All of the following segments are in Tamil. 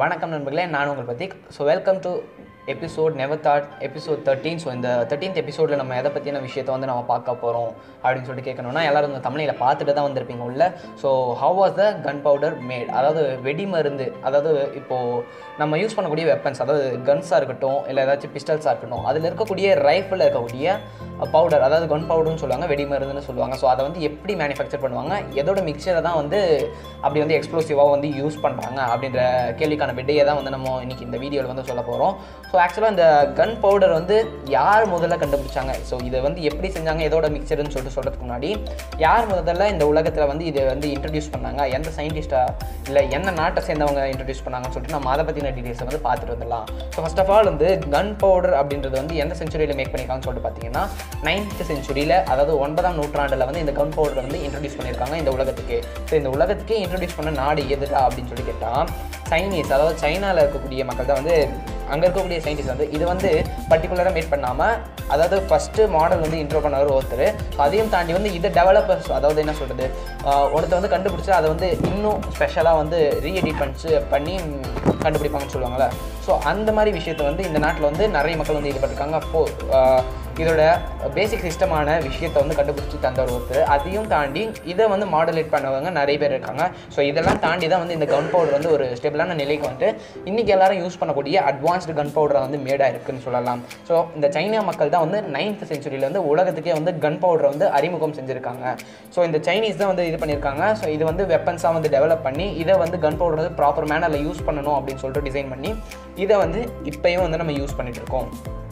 வணக்கம் நண்பர்களே நான் உங்கள் பத்திக் so welcome to episode never thought episode thirteen so இந்த தேர்ட்டீன்த் எபிசோடில் நம்ம எதை பற்றின விஷயத்தை வந்து நம்ம பார்க்க போகிறோம் அப்படின்னு சொல்லிட்டு கேட்கணும்னா எல்லாரும் இந்த தமிழில் பார்த்துட்டு தான் வந்திருப்பீங்க உள்ள so how was the gunpowder made அதாவது வெடி மருந்து அதாவது இப்போது நம்ம யூஸ் பண்ணக்கூடிய வெப்பன்ஸ் அதாவது கன்ஸாக இருக்கட்டும் இல்லை ஏதாச்சும் பிஸ்டல்ஸாக இருக்கட்டும் அதில் இருக்கக்கூடிய ரைஃபிளில் இருக்கக்கூடிய பவுடர் அதாவது கன் பவுடர்னு சொல்லுவாங்க வெடி மருந்துன்னு சொல்லுவாங்க ஸோ அதை வந்து எப்படி மேனுஃபேக்சர் பண்ணுவாங்க எதோட மிக்சரை தான் வந்து அப்படி வந்து எக்ஸ்ப்ளோசிவாக வந்து யூஸ் பண்ணுறாங்க அப்படின்ற கேள்விக்கான விடையை தான் வந்து நம்ம இன்னைக்கு இந்த வீடியோவில் வந்து சொல்ல போகிறோம் ஸோ ஆக்சுவலாக இந்த கன் பவுடர் வந்து யார் முதல்ல கண்டுபிடிச்சாங்க ஸோ இதை வந்து எப்படி செஞ்சாங்க எதோட மிக்சர்னு சொல்லிட்டு சொல்கிறதுக்கு முன்னாடி யார் முதல்ல இந்த உலகத்தில் வந்து இதை வந்து இன்ட்ரடியூஸ் பண்ணாங்க எந்த சயின்டிஸ்டா இல்லை எந்த நாட்டை சேர்ந்தவங்க இன்ட்ரடியூஸ் பண்ணாங்கன்னு சொல்லிட்டு நம்ம அதை பற்றின டீட்டெயில்ஸை வந்து பார்த்துட்டு வந்துடலாம் ஸோ ஃபர்ஸ்ட் ஆஃப் ஆல் வந்து கன் பவுடர் அப்படின்றது வந்து எந்த செஞ்சுரியில் மேக் பண்ணியிருக்காங்கன்னு சொல்லிட்டு பார்த்தீங்கன்னா நைன்த் செஞ்சுரியில் அதாவது ஒன்பதாம் நூற்றாண்டில் வந்து இந்த கன் பவுடர் வந்து இன்ட்ரடியூஸ் பண்ணியிருக்காங்க இந்த உலகத்துக்கு ஸோ இந்த உலகத்துக்கே இன்ட்ரடியூஸ் பண்ண நாடு எதுடா அப்படின்னு சொல்லி கேட்டால் சைனீஸ் அதாவது சைனாவில் இருக்கக்கூடிய மக்கள் தான் வந்து அங்கே இருக்கக்கூடிய சயின்டிஸ்ட் வந்து இது வந்து பர்டிகுலராக மேட் பண்ணாமல் அதாவது ஃபஸ்ட்டு மாடல் வந்து இன்ட்ரோ பண்ணவர் ஒருத்தர் ஸோ அதையும் தாண்டி வந்து இதை டெவலப்பர்ஸ் அதாவது என்ன சொல்கிறது ஒருத்தர் வந்து கண்டுபிடிச்சா அதை வந்து இன்னும் ஸ்பெஷலாக வந்து ரீஎடிட் பண்ணி பண்ணி கண்டுபிடிப்பாங்கன்னு சொல்லுவாங்கள்ல ஸோ அந்த மாதிரி விஷயத்தை வந்து இந்த நாட்டில் வந்து நிறைய மக்கள் வந்து ஈடுபட்டிருக்காங்க அப்போது இதோட பேசிக் சிஸ்டமான விஷயத்தை வந்து கண்டுபிடிச்சி தந்தவர் ஒருத்தர் அதையும் தாண்டி இதை வந்து மாடலேட் பண்ணவங்க நிறைய பேர் இருக்காங்க ஸோ இதெல்லாம் தாண்டி தான் வந்து இந்த கன் பவுடர் வந்து ஒரு ஸ்டெபிளான நிலைக்கு வந்துட்டு இன்றைக்கி எல்லாரும் யூஸ் பண்ணக்கூடிய அட்வான்ஸ்டு கன் பவுடரை வந்து மேடாக இருக்குன்னு சொல்லலாம் ஸோ இந்த சைனா மக்கள் தான் வந்து நைன்த் செஞ்சுரியில் வந்து உலகத்துக்கே வந்து கன் பவுடரை வந்து அறிமுகம் செஞ்சுருக்காங்க ஸோ இந்த சைனீஸ் தான் வந்து இது பண்ணியிருக்காங்க ஸோ இது வந்து வெப்பன்ஸாக வந்து டெவலப் பண்ணி இதை வந்து கன் பவுடர் வந்து ப்ராப்பர் மேனரில் யூஸ் பண்ணணும் அப்படின்னு சொல்லிட்டு டிசைன் பண்ணி இதை வந்து இப்போயும் வந்து நம்ம யூஸ் பண்ணிட்டு இருக்கோம்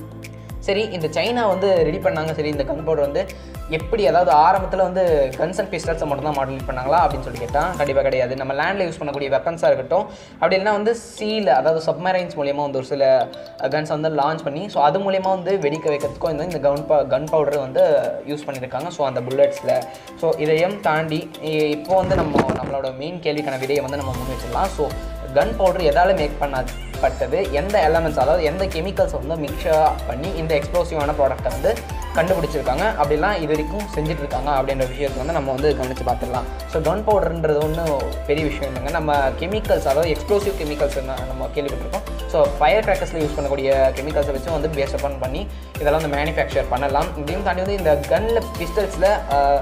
சரி இந்த சைனா வந்து ரெடி பண்ணாங்க சரி இந்த கன் பவுடர் வந்து எப்படி அதாவது ஆரம்பத்தில் வந்து கன்ஸ் அண்ட் பிஸ்டல்ஸை மட்டும் தான் மாடல் பண்ணாங்களா அப்படின்னு சொல்லி கேட்டால் கண்டிப்பாக கிடையாது நம்ம லேண்டில் யூஸ் பண்ணக்கூடிய வெப்பன்ஸாக இருக்கட்டும் அப்படி இல்லைனா வந்து சீல் அதாவது சப்மரைன்ஸ் மூலியமாக வந்து ஒரு சில கன்ஸ் வந்து லான்ச் பண்ணி ஸோ அது மூலியமாக வந்து வெடிக்க வைக்கிறதுக்கும் இந்த இந்த கன் ப கன் பவுடர் வந்து யூஸ் பண்ணியிருக்காங்க ஸோ அந்த புல்லட்ஸில் ஸோ இதையும் தாண்டி இப்போ வந்து நம்ம நம்மளோட மெயின் கேள்விக்கான விடையை வந்து நம்ம முன் வச்சிடலாம் ஸோ கன் பவுடர் எதால் மேக் பண்ணப்பட்டது எந்த எலமெண்ட்ஸ் அதாவது எந்த கெமிக்கல்ஸ் வந்து மிக்சர் பண்ணி இந்த எக்ஸ்ப்ளோசிவான ப்ராடக்ட்டை வந்து கண்டுபிடிச்சிருக்காங்க அப்படிலாம் இது வரைக்கும் செஞ்சுட்டு இருக்காங்க அப்படின்ற விஷயத்தை வந்து நம்ம வந்து கவனித்து பார்த்துடலாம் ஸோ கன் பவுடர்ன்றது ஒன்றும் பெரிய விஷயம் இல்லைங்க நம்ம கெமிக்கல்ஸ் அதாவது எக்ஸ்ப்ளோசிவ் கெமிக்கல்ஸ் நம்ம கேள்விப்பட்டிருக்கோம் ஸோ ஃபயர் கிராக்கர்ஸில் யூஸ் பண்ணக்கூடிய கெமிக்கல்ஸை வச்சு வந்து பேஸ் அப்பான் பண்ணி இதெல்லாம் வந்து மேனுஃபேக்சர் பண்ணலாம் இதையும் தாண்டி வந்து இந்த கன்னில் பிஸ்டல்ஸில்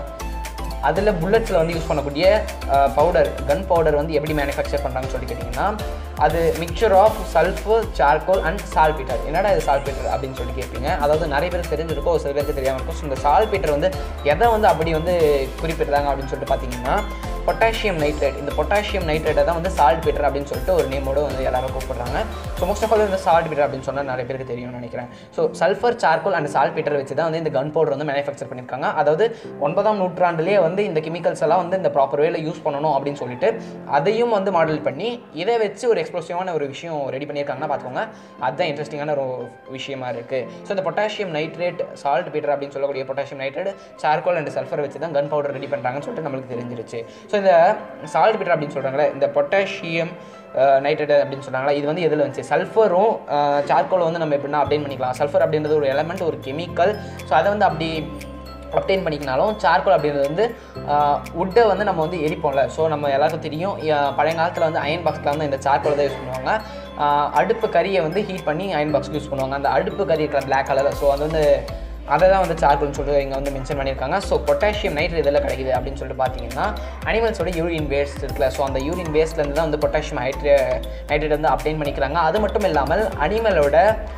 அதில் புல்லட்ஸில் வந்து யூஸ் பண்ணக்கூடிய பவுடர் கன் பவுடர் வந்து எப்படி மேனுஃபேக்சர் பண்ணுறாங்கன்னு சொல்லி கேட்டிங்கன்னா அது mixture of sulphur charcoal and saltpetre என்னடா இது சால்பீட்டர் அப்படின்னு சொல்லி கேட்பீங்க அதாவது நிறைய பேருக்கு தெரிஞ்சிருக்கும் ஒரு சில பேருக்கு தெரியாமல் இருக்கும் ஸோ இந்த சால்பீட்டர் வந்து எதை வந்து அப்படி வந்து குறிப்பிடுறாங்க அப்படின்னு சொல்லிட்டு பார்த்தீங்கன்னா பொட்டாசியம் நைட்ரேட் இந்த பொட்டாசியம் நைட்ரேட்டை தான் வந்து சால்ட் பீட்டர் அப்படின்னு சொல்லிட்டு ஒரு நேமோட வந்து எல்லாரும் கூப்பிடுறாங்க ஸோ மோஸ்ட் ஆஃப் ஆல் இந்த சால்ட் பீட்டர் அப்படின்னு சொன்னால் நிறைய பேருக்கு தெரியும்னு நினைக்கிறேன் so sulphur charcoal and saltpetre வச்சு தான் வந்து இந்த கன் பவுடர் வந்து மேனுஃபேக்சர் பண்ணியிருக்காங்க அதாவது ஒன்பதாம் நூற்றாண்டுலேயே வந்து இந்த கெமிக்கல்ஸ் எல்லாம் வந்து இந்த ப்ராப்பர் வேல யூஸ் பண்ணணும் அப்படின்னு சொல்லிட்டு அதையும் வந்து மாடல் பண்ணி இதை வச்சு ஒரு எக்ஸ்ப்ளோசிவான ஒரு விஷயம் ரெடி பண்ணியிருக்காங்கன்னா பார்த்துக்கோங்க அதுதான் இன்ட்ரெஸ்டிங்கான ஒரு விஷயமா இருக்குது ஸோ இந்த பொட்டாசியம் நைட்ரேட் சால்ட் பீட்டர் அப்படின்னு சொல்லக்கூடிய potassium nitrate charcoal and sulphur வச்சு தான் கன் பவுடர் ரெடி பண்ணுறாங்கன்னு சொல்லிட்டு நம்மளுக்கு தெரிஞ்சிருச்சு ஸோ இந்த சால்ட் பீட்டர் அப்படின்னு சொல்கிறாங்களே இந்த பொட்டாசியம் நைட்ரேட் அப்படின்னு சொல்கிறாங்களா இது வந்து எதில் வந்துச்சு சல்ஃபரும் சார்கோல் வந்து நம்ம எப்படின்னா அப்டேட் பண்ணிக்கலாம் சல்ஃபர் அப்படின்றது ஒரு எலமெண்ட் ஒரு கெமிக்கல் ஸோ அதை வந்து அப்படி அப்டேன் பண்ணிக்கினாலும் சார்கோல் அப்படின்றது வந்து உட்டை வந்து நம்ம வந்து எரிப்போம்ல ஸோ நம்ம எல்லாருக்கும் தெரியும் பழைய காலத்தில் வந்து அயன் பாக்ஸில் வந்து இந்த சார்கோல் தான் யூஸ் பண்ணுவாங்க அடுப்பு கறியை வந்து ஹீட் பண்ணி அயன் பாக்ஸ்க்கு யூஸ் பண்ணுவாங்க அந்த அடுப்பு கறி இருக்கிற பிளாக் கலரில் ஸோ அது வந்து அதை தான் வந்து சார்கோல்னு சொல்லிட்டு இங்கே வந்து மென்ஷன் பண்ணியிருக்காங்க ஸோ பொட்டாசியம் நைட்ரேட் இதில் கிடைக்குது அப்படின்னு சொல்லிட்டு பார்த்தீங்கன்னா அனிமல்ஸோட யூரின் வேஸ்ட் இருக்குல்ல ஸோ அந்த யூரின் வேஸ்ட்லேருந்து தான் வந்து பொட்டாசியம் ஹைட்ரே நைட்ரேட் வந்து அப்டைன் பண்ணிக்கிறாங்க அது மட்டும் இல்லாமல் அனிமலோட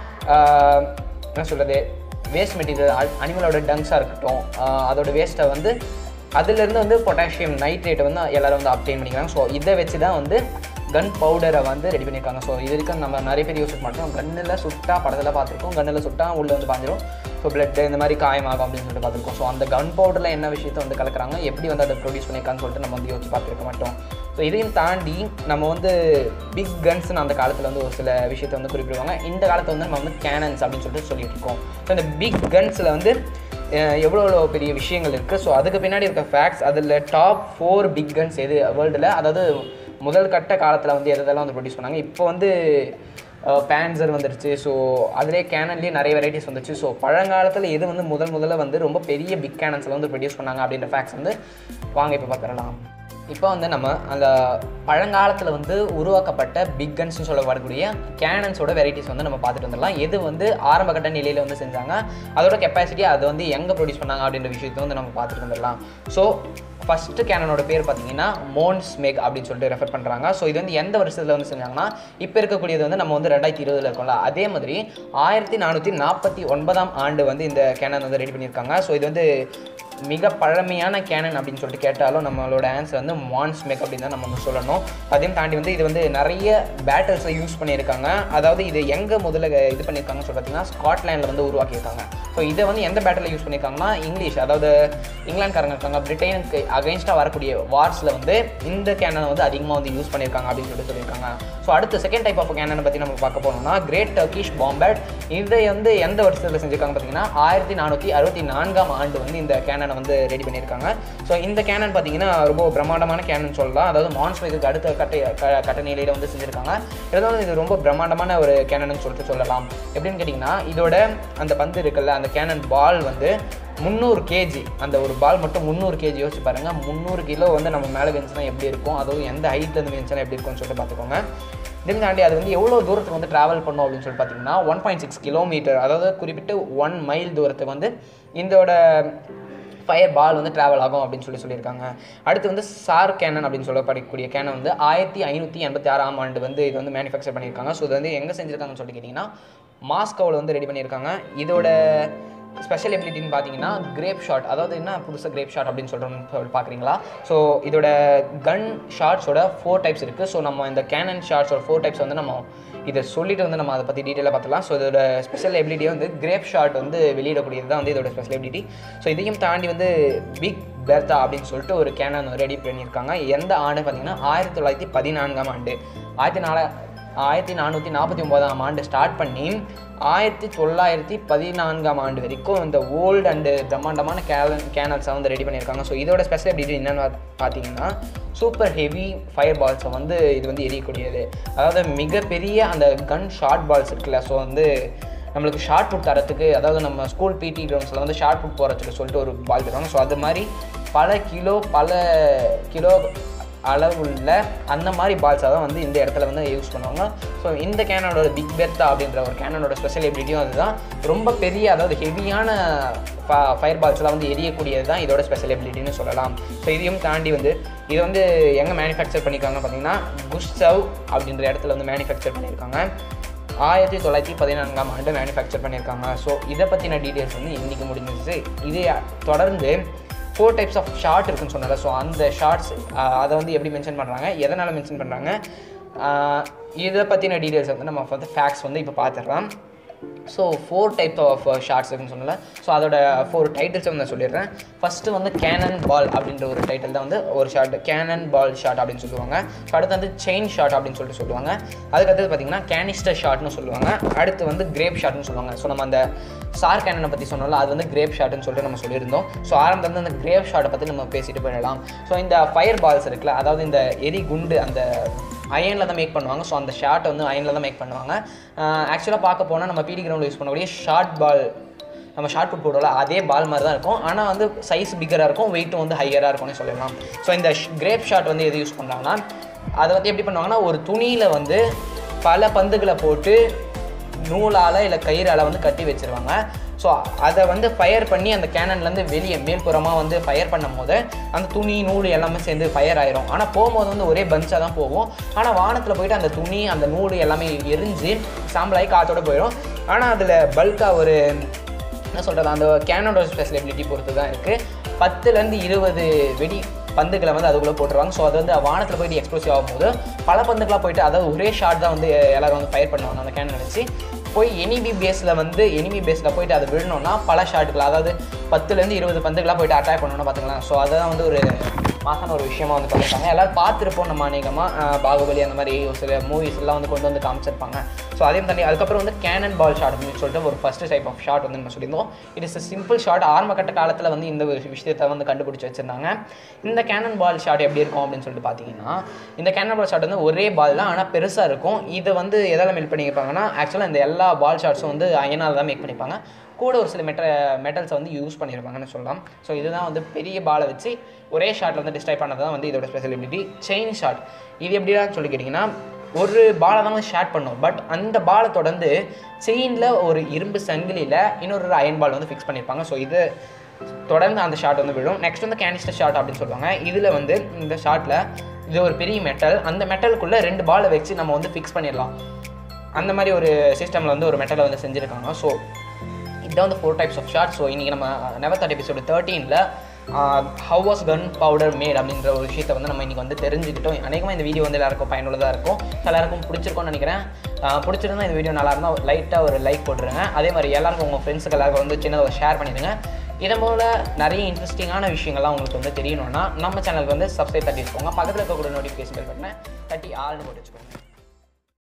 என்ன சொல்கிறது வேஸ்ட் மெட்டீரியல் அனிமலோட டங்ஸாக இருக்கட்டும் அதோட வேஸ்ட்டை வந்து அதுலேருந்து வந்து பொட்டாசியம் நைட்ரேட்டை வந்து எல்லோரும் வந்து அப்டைன் பண்ணிக்கிறாங்க ஸோ இதை வச்சு தான் வந்து கன் பவுடரை வந்து ரெடி பண்ணியிருக்காங்க ஸோ இது வரைக்கும் நம்ம நிறைய பேர் யூஸ் மாட்டோம் கண்ணில் சுட்டா படத்தில் பார்த்துருக்கோம் கண்ணில் சுட்டா உள்ளே வந்து பாஞ்சிரும் ஸோ பிளட்டு இந்த மாதிரி காயமாகும் அப்படின்னு சொல்லிட்டு பார்த்துருக்கோம் ஸோ அந்த கன் பவுடரில் என்ன விஷயத்தை வந்து கலக்குறாங்க எப்படி வந்து அதை ப்ரொடியூஸ் பண்ணியிருக்கான்னு சொல்லிட்டு நம்ம வந்து யோசிச்சு பார்த்துருக்க மாட்டோம் ஸோ இதையும் தாண்டி நம்ம வந்து பிக் கன்ஸ்னு அந்த காலத்தில் வந்து ஒரு சில விஷயத்தை வந்து குறிப்பிடுவாங்க இந்த காலத்தில் வந்து நம்ம வந்து கேனன்ஸ் அப்படின்னு சொல்லிட்டு சொல்லிட்டு இருக்கோம் ஸோ இந்த பிக் கன்ஸில் வந்து எவ்வளோ எவ்வளோ பெரிய விஷயங்கள் இருக்குது ஸோ அதுக்கு பின்னாடி இருக்க ஃபேக்ட்ஸ் அதில் டாப் ஃபோர் பிக் கன்ஸ் எது வேர்ல்டில் அதாவது முதல் கட்ட காலத்தில் வந்து எதெல்லாம் வந்து ப்ரொடியூஸ் பண்ணாங்க இப்போ வந்து பேன்சர் வந்துருச்சு ஸோ அதிலே கேனன்லேயே நிறைய வெரைட்டிஸ் வந்துச்சு ஸோ பழங்காலத்தில் எது வந்து முதல் முதல்ல வந்து ரொம்ப பெரிய பிக் கேனன்ஸில் வந்து ப்ரொடியூஸ் பண்ணாங்க அப்படின்ற ஃபேக்ட்ஸ் வந்து வாங்க இப்போ பார்த்துடலாம் இப்போ வந்து நம்ம அந்த பழங்காலத்தில் வந்து உருவாக்கப்பட்ட பிக் கன்ஸ்னு சொல்லப்படக்கூடிய கேனன்ஸோட வெரைட்டிஸ் வந்து நம்ம பார்த்துட்டு வந்துடலாம் எது வந்து ஆரம்பகட்ட நிலையில் வந்து செஞ்சாங்க அதோட கெப்பாசிட்டி அது வந்து எங்கே ப்ரொடியூஸ் பண்ணாங்க அப்படின்ற விஷயத்தை வந்து நம்ம பார்த்துட்டு வந்துடலாம் ஸோ ஃபஸ்ட்டு கேனனோட பேர் பார்த்தீங்கன்னா மோன்ஸ் மேக் அப்படின்னு சொல்லிட்டு ரெஃபர் பண்ணுறாங்க ஸோ இது வந்து எந்த வருஷத்தில் வந்து செஞ்சாங்கன்னா இப்போ இருக்கக்கூடியது வந்து நம்ம வந்து ரெண்டாயிரத்தி இருபதில் இருக்கோம்ல அதே மாதிரி ஆயிரத்தி நானூற்றி நாற்பத்தி ஒன்பதாம் ஆண்டு வந்து இந்த கேனன் வந்து ரெடி பண்ணியிருக்காங்க ஸோ இது வந்து மிக பழமையான கேனன் அப்படின்னு சொல்லிட்டு கேட்டாலும் நம்மளோட ஆன்சர் வந்து மான்ஸ் மேக் அப்படின்னு தான் நம்ம வந்து சொல்லணும் அதையும் தாண்டி வந்து இது வந்து நிறைய பேட்டர்ஸை யூஸ் பண்ணியிருக்காங்க அதாவது இது எங்கே முதல்ல இது பண்ணியிருக்காங்கன்னு சொல்லி பார்த்தீங்கன்னா ஸ்காட்லாண்டில் வந்து உருவாக்கியிருக்காங்க ஸோ இதை வந்து எந்த பேட்டரில் யூஸ் பண்ணியிருக்காங்கன்னா இங்கிலீஷ் அதாவது இங்கிலாந்துக்காரங்க இருக்காங்க பிரிட்டனுக்கு அகைன்ஸ்டாக வரக்கூடிய வார்ஸில் வந்து இந்த கேனனை வந்து அதிகமாக வந்து யூஸ் பண்ணியிருக்காங்க அப்படின்னு சொல்லிட்டு சொல்லியிருக்காங்க ஸோ அடுத்து செகண்ட் டைப் ஆஃப் கேனனை பற்றி நம்ம பார்க்க போனோம்னா கிரேட் டர்க்கிஷ் பாம்பேட் இதை வந்து எந்த வருஷத்தில் செஞ்சுருக்காங்க பார்த்தீங்கன்னா ஆயிரத்தி நானூற்றி அறுபத்தி நான்காம் ஆண்டு வந்து இந்த கேனனை வந்து ரெடி பண்ணியிருக்காங்க ஸோ இந்த கேனன் பார்த்தீங்கன்னா ரொம்ப பிரம்மாண்டமான கேனன் சொல்லலாம் அதாவது மான்ஸ்மேக்கு அடுத்த கட்ட க- கட்ட நிலையில் வந்து செஞ்சுருக்காங்க இருந்தாலும் இது ரொம்ப பிரம்மாண்டமான ஒரு கேனன்னு சொல்லிட்டு சொல்லலாம் எப்படின்னு கேட்டிங்கன்னா இதோட அந்த பந்து இருக்குல்ல அந்த கேனன் பால் வந்து முந்நூறு கேஜி அந்த ஒரு பால் மட்டும் முந்நூறு கேஜி யோசிச்சு பாருங்கள் முந்நூறு கிலோ வந்து நம்ம மேலே வெந்துச்சுன்னா எப்படி இருக்கும் அதுவும் எந்த ஹைட்லேருந்து வெந்துச்சுன்னா எப்படி இருக்கும்னு சொல்லிட்டு பார்த்துக்கோங்க இதையும் தாண்டி அது வந்து எவ்வளோ தூரத்துக்கு வந்து ட்ராவல் பண்ணும் அப்படின்னு சொல்லிட்டு பார்த்தீங்கன்னா ஒன் பாயிண்ட் சிக்ஸ் கிலோமீட்டர் அதாவது குறிப்பிட்டு ஒன் மைல் தூரத்துக்கு வந்து இதோட ஃபயர் பால் வந்து ட்ராவல் ஆகும் அப்படின்னு சொல்லி சொல்லியிருக்காங்க அடுத்து வந்து சார் கேனன் அப்படின்னு சொல்லப்படக்கூடிய கேனன் வந்து ஆயிரத்தி ஐநூற்றி எண்பத்தி ஆறாம் ஆண்டு வந்து இது வந்து மேனுஃபேக்சர் பண்ணியிருக்காங்க ஸோ இது வந்து எங்கே செஞ்சுருக்காங்கன்னு சொல்லிட்டு கேட்டிங்கன்னா மாஸ்கோவில் வந்து ரெடி பண்ணியிருக்காங்க இதோட ஸ்பெஷல் எபிலிட்டின்னு பார்த்தீங்கன்னா கிரேப் ஷாட் அதாவது என்ன புதுசாக கிரேப் ஷாட் அப்படின்னு சொல்கிறோம்னு பார்க்குறீங்களா ஸோ இதோட கன் ஷாட்ஸோட ஃபோர் டைப்ஸ் இருக்குது ஸோ நம்ம இந்த கேனன் ஷாட்ஸோட ஃபோர் டைப்ஸ் வந்து நம்ம இதை சொல்லிட்டு வந்து நம்ம அதை பற்றி டீட்டெயிலாக பார்த்துலாம் ஸோ இதோட ஸ்பெஷல் எபிலிட்டி வந்து கிரேப் ஷாட் வந்து வெளியிடக்கூடியது தான் வந்து இதோட ஸ்பெஷல் எபிலிட்டி ஸோ இதையும் தாண்டி வந்து பிக் பெர்தா அப்படின்னு சொல்லிட்டு ஒரு கேனன் ரெடி பண்ணியிருக்காங்க எந்த ஆண்டு பார்த்தீங்கன்னா ஆயிரத்தி தொள்ளாயிரத்தி பதினான்காம் ஆண்டு ஆயிரத்தி நாலு ஆயிரத்தி நானூற்றி நாற்பத்தி ஒம்போதாம் ஆண்டு ஸ்டார்ட் பண்ணி ஆயிரத்தி தொள்ளாயிரத்தி பதினான்காம் ஆண்டு வரைக்கும் இந்த ஓல்டு அண்டு பிரம்மாண்டமான கேலன் கேனல்ஸை வந்து ரெடி பண்ணியிருக்காங்க ஸோ இதோட ஸ்பெஷல் எபிலிட்டி என்னென்னு பார்த்தீங்கன்னா சூப்பர் ஹெவி ஃபயர் பால்ஸை வந்து இது வந்து எரியக்கூடியது அதாவது மிகப்பெரிய அந்த கன் ஷார்ட் பால்ஸ் இருக்குல்ல ஸோ வந்து நம்மளுக்கு ஷார்ட் புட் தரத்துக்கு அதாவது நம்ம ஸ்கூல் பிடி கிரவுண்ட்ஸில் வந்து ஷார்ட் புட் போகிறதுக்கு சொல்லிட்டு ஒரு பால் தருவாங்க ஸோ அது மாதிரி பல கிலோ பல கிலோ அளவுள்ள அந்த மாதிரி பால்ஸை தான் வந்து இந்த இடத்துல வந்து யூஸ் பண்ணுவாங்க ஸோ இந்த கேனனோட பிக் பெர்த்தா அப்படின்ற ஒரு கேனனோட ஸ்பெஷல் எபிலிட்டியும் அதுதான் ரொம்ப பெரிய அதாவது ஹெவியான ஃபயர் பால்ஸ்லாம் வந்து எரியக்கூடியது தான் இதோட ஸ்பெஷல் எபிலிட்டின்னு சொல்லலாம் ஸோ இதையும் தாண்டி வந்து இது வந்து எங்கே மேனுஃபேக்சர் பண்ணியிருக்காங்கன்னு பார்த்தீங்கன்னா குஷ்சவ் அப்படின்ற இடத்துல வந்து மேனுஃபேக்சர் பண்ணியிருக்காங்க ஆயிரத்தி தொள்ளாயிரத்தி பதினான்காம் ஆண்டு மேனுஃபேக்சர் பண்ணியிருக்காங்க ஸோ இதை பற்றின டீட்டெயில்ஸ் வந்து இன்றைக்கி முடிஞ்சிச்சு இதே தொடர்ந்து ஃபோர் டைப்ஸ் ஆஃப் ஷார்ட் இருக்குன்னு சொன்னால ஸோ அந்த ஷார்ட்ஸ் அதை வந்து எப்படி மென்ஷன் பண்ணுறாங்க எதனால் மென்ஷன் பண்ணுறாங்க இதை பற்றின டீட்டெயில்ஸ் வந்து நம்ம வந்து ஃபேக்ட்ஸ் வந்து இப்போ பார்த்துடலாம் so four type of shots இருக்குன்னு சொன்னல ஸோ அதோட ஃபோர் டைட்டில்ஸ் வந்து நான் சொல்லிடுறேன் ஃபஸ்ட்டு வந்து கேனன் பால் அப்படின்ற ஒரு டைட்டில் தான் வந்து ஒரு ஷார்ட் கேனன் பால் ஷாட் அப்படின்னு சொல்லுவாங்க So, அடுத்து வந்து செயின் ஷாட் அப்படின்னு சொல்லிட்டு சொல்லுவாங்க அதுக்கடுத்தது பார்த்தீங்கன்னா கேனிஸ்டர் ஷாட்னு சொல்லுவாங்க அடுத்து வந்து கிரேப் ஷாட்னு சொல்லுவாங்க ஸோ நம்ம அந்த சார் கேனனை பற்றி சொன்னோம்ல அது வந்து கிரேப் ஷாட்னு சொல்லிட்டு நம்ம சொல்லியிருந்தோம் ஸோ ஆரம்பத்துல வந்து அந்த கிரேப் ஷாட்டை பற்றி நம்ம பேசிட்டு போயிடலாம் ஸோ இந்த ஃபயர் பால்ஸ் இருக்குல்ல அதாவது இந்த எரி குண்டு அந்த அயனில் தான் மேக் பண்ணுவாங்க ஸோ அந்த ஷார்ட்டை வந்து அயனில் தான் மேக் பண்ணுவாங்க ஆக்சுவலாக பார்க்க போனால் நம்ம பிடி கிரவுண்டில் யூஸ் பண்ணக்கூடிய ஷார்ட் பால் நம்ம ஷார்ட் புட் போடுவோம்ல அதே பால் மாதிரி தான் இருக்கும் ஆனால் வந்து சைஸ் பிக்கராக இருக்கும் வெயிட்டும் வந்து ஹையராக இருக்கும்னு சொல்லலாம் ஸோ இந்த கிரேப் ஷாட் வந்து எது யூஸ் பண்ணுறாங்கன்னா அதை வந்து எப்படி பண்ணுவாங்கன்னா ஒரு துணியில் வந்து பல பந்துகளை போட்டு நூலால் இல்லை கயிறால் வந்து கட்டி வச்சிருவாங்க ஸோ அதை வந்து ஃபயர் பண்ணி அந்த கேனன்லேருந்து வெளியே மேல்புறமாக வந்து ஃபயர் பண்ணும் போது அந்த துணி நூல் எல்லாமே சேர்ந்து ஃபயர் ஆயிரும் ஆனால் போகும்போது வந்து ஒரே பஞ்சாக தான் போகும் ஆனால் வானத்தில் போயிட்டு அந்த துணி அந்த நூல் எல்லாமே எரிஞ்சு சாம்பலாகி காற்றோட போயிடும் ஆனால் அதில் பல்காக ஒரு என்ன சொல்கிறது அந்த கேனோட ஸ்பெஷலிபிலிட்டி பொறுத்து தான் இருக்குது பத்துலேருந்து இருபது வெடி பந்துகளை வந்து அதுக்குள்ளே போட்டுருவாங்க ஸோ அது வந்து வானத்தில் போயிட்டு எக்ஸ்ப்ளோசிவ் ஆகும்போது பல பந்துக்களாக போயிட்டு அதாவது ஒரே ஷாட் தான் வந்து எல்லாரும் வந்து ஃபயர் பண்ணுவாங்க அந்த கேனன் வச்சு போய் எனிமி பேஸில் வந்து எனிமி பேஸில் போயிட்டு அது விழணும்னா பல ஷாட்டுகள் அதாவது பத்துலேருந்து இருபது பந்துக்களாக போயிட்டு அட்டாக் பண்ணணும்னு பார்த்துக்கலாம் ஸோ அதுதான் வந்து ஒரு மாசான ஒரு விஷயமா வந்து பண்ணியிருக்காங்க எல்லாரும் பார்த்துருப்போம் நம்ம அநேகமாக பாகுபலி அந்த மாதிரி ஒரு சில மூவிஸ் எல்லாம் வந்து கொண்டு வந்து காமிச்சிருப்பாங்க ஸோ அதையும் தாண்டி அதுக்கப்புறம் வந்து கேனன் பால் ஷாட் அப்படின்னு சொல்லிட்டு ஒரு ஃபஸ்ட்டு டைப் ஆஃப் ஷாட் வந்து நம்ம சொல்லியிருந்தோம் இட் இஸ் சிம்பிள் ஷாட் ஆரம்ப கட்ட காலத்தில் வந்து இந்த ஒரு விஷயத்தை வந்து கண்டுபிடிச்சி வச்சிருந்தாங்க இந்த கேனன் பால் ஷாட் எப்படி இருக்கும் அப்படின்னு சொல்லிட்டு பார்த்தீங்கன்னா இந்த கேனன் பால் ஷாட் வந்து ஒரே பால் தான் ஆனால் பெருசாக இருக்கும் இதை வந்து எதால் மேக் பண்ணியிருப்பாங்கன்னா ஆக்சுவலாக இந்த எல்லா பால் ஷாட்ஸும் வந்து அயனால் தான் மேக் பண்ணிப்பாங்க கூட ஒரு சில மெட்ட மெட்டல்ஸை வந்து யூஸ் பண்ணியிருப்பாங்கன்னு சொல்லலாம் ஸோ இதுதான் வந்து பெரிய பாலை வச்சு ஒரே ஷாட்டில் வந்து டிஸ்ட்ராய் பண்ணது தான் வந்து இதோட ஸ்பெஷலிபிலிட்டி செயின் ஷாட் இது எப்படின்னு சொல்லி கேட்டிங்கன்னா ஒரு பாலை தான் வந்து ஷேட் பண்ணும் பட் அந்த பாலை தொடர்ந்து செயினில் ஒரு இரும்பு சங்கிலியில் இன்னொரு அயன் பால் வந்து ஃபிக்ஸ் பண்ணியிருப்பாங்க ஸோ இது தொடர்ந்து அந்த ஷாட் வந்து விழும் நெக்ஸ்ட் வந்து கேனிஸ்டர் ஷாட் அப்படின்னு சொல்லுவாங்க இதில் வந்து இந்த ஷாட்டில் இது ஒரு பெரிய மெட்டல் அந்த மெட்டலுக்குள்ளே ரெண்டு பாலை வச்சு நம்ம வந்து ஃபிக்ஸ் பண்ணிடலாம் அந்த மாதிரி ஒரு சிஸ்டமில் வந்து ஒரு மெட்டலை வந்து செஞ்சுருக்காங்க ஸோ இதுதான் வந்து four types of shot so இன்றைக்கி நம்ம நெவர் தாட் எபிசோடு தேர்ட்டீனில் how was gunpowder made அப்படின்ற ஒரு விஷயத்தை வந்து நம்ம இன்றைக்கி வந்து தெரிஞ்சுக்கிட்டோம் அநேகமாக இந்த வீடியோ வந்து எல்லாருக்கும் பயனுள்ளதாக இருக்கும் எல்லாருக்கும் பிடிச்சிருக்கும்னு நினைக்கிறேன் ஆஹ் பிடிச்சிருந்தா இந்த வீடியோ நல்லா இருந்தால் லைட்டாக ஒரு லைக் போட்டுருங்க அதே மாதிரி எல்லாருக்கும் உங்கள் ஃப்ரெண்ட்ஸுக்கு எல்லாருக்கும் வந்து சின்னதாக ஷேர் பண்ணிடுங்க இதன் போல் நிறைய இன்ட்ரெஸ்டிங்கான விஷயங்கள்லாம் உங்களுக்கு வந்து தெரியணும்னா நம்ம சேனலுக்கு வந்து சப்ஸ்கிரைப் தட்டி வச்சுக்கோங்க பக்கத்தில் இருக்கக்கூடிய நோட்டிஃபிகேஷன் பெல் பட்டனை தட்டி ஆள்னு போட்டு வச்சுக்கோங்க